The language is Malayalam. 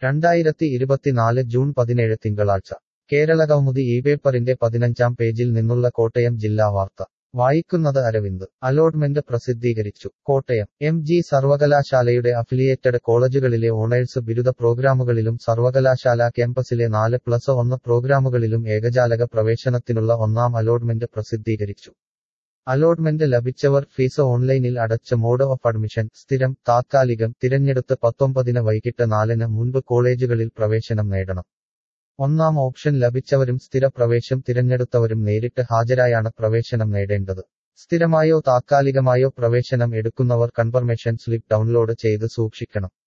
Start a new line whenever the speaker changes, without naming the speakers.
രണ്ടായിരത്തി ഇരുപത്തിനാല് ജൂൺ പതിനേഴ് തിങ്കളാഴ്ച കേരളകൗമുദി ഈ പേപ്പറിന്റെ പതിനഞ്ചാം പേജിൽ നിന്നുള്ള കോട്ടയം ജില്ലാ വാർത്ത വായിക്കുന്നത് അരവിന്ദ് അലോട്ട്മെന്റ് പ്രസിദ്ധീകരിച്ചു കോട്ടയം എം ജി സർവകലാശാലയുടെ അഫിലിയേറ്റഡ് കോളേജുകളിലെ ഓണേഴ്സ് ബിരുദ പ്രോഗ്രാമുകളിലും സർവകലാശാല ക്യാമ്പസിലെ നാല് പ്ലസ് ഒന്ന് പ്രോഗ്രാമുകളിലും ഏകജാലക പ്രവേശനത്തിനുള്ള ഒന്നാം അലോട്ട്മെന്റ് പ്രസിദ്ധീകരിച്ചു അലോട്ട്മെന്റ് ലഭിച്ചവർ ഫീസ് ഓൺലൈനിൽ അടച്ച് മോഡ് ഓഫ് അഡ്മിഷൻ സ്ഥിരം താത്കാലികം തിരഞ്ഞെടുത്ത് പത്തൊമ്പതിന് വൈകിട്ട് നാലിന് മുൻപ് കോളേജുകളിൽ പ്രവേശനം നേടണം ഒന്നാം ഓപ്ഷൻ ലഭിച്ചവരും സ്ഥിര പ്രവേശം തിരഞ്ഞെടുത്തവരും നേരിട്ട് ഹാജരായാണ് പ്രവേശനം നേടേണ്ടത് സ്ഥിരമായോ താത്കാലികമായോ പ്രവേശനം എടുക്കുന്നവർ കൺഫർമേഷൻ സ്ലിപ്പ് ഡൗൺലോഡ് ചെയ്ത് സൂക്ഷിക്കണം